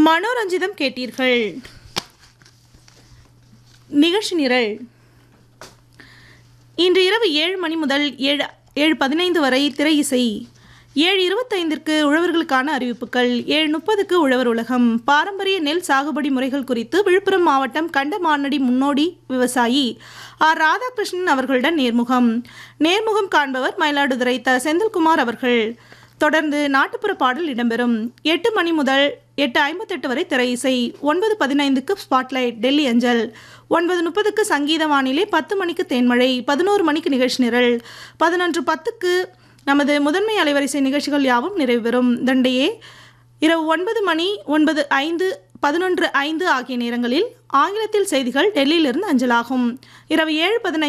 மனோரஞ்சிதம் கேட்டீர்கள் நிகழ்ச்சி நிரல் இன்று இரவு ஏழு மணி முதல் ஏழு ஏழு பதினைந்து வரை திரை இசை ஏழு இருபத்தைந்திற்கு உழவர்களுக்கான அறிவிப்புகள் ஏழு முப்பதுக்கு உழவர் உலகம் பாரம்பரிய நெல் சாகுபடி முறைகள் குறித்து விழுப்புரம் மாவட்டம் கண்டமானடி முன்னோடி விவசாயி ஆர் ராதாகிருஷ்ணன் அவர்களுடன் நேர்முகம் நேர்முகம் காண்பவர் மயிலாடுதுறை த செந்தில்குமார் அவர்கள் தொடர்ந்து நாட்டுப்புற பாடல் இடம்பெறும் எட்டு மணி முதல் எட்டு ஐம்பத்தெட்டு வரை திரை இசை ஒன்பது பதினைந்துக்கு ஸ்பாட்லைட் டெல்லி அஞ்சல் ஒன்பது முப்பதுக்கு சங்கீத வானிலை பத்து மணிக்கு தேன்மழை பதினோரு மணிக்கு நிகழ்ச்சி நிரல் பதினொன்று பத்துக்கு நமது முதன்மை அலைவரிசை நிகழ்ச்சிகள் யாவும் நிறைவு பெறும் தண்டையே இரவு ஒன்பது மணி ஒன்பது ஐந்து பதினொன்று ஐந்து ஆகிய நேரங்களில் ஆங்கிலத்தில் செய்திகள் டெல்லியிலிருந்து அஞ்சலாகும் இரவு ஏழு பதினைந்து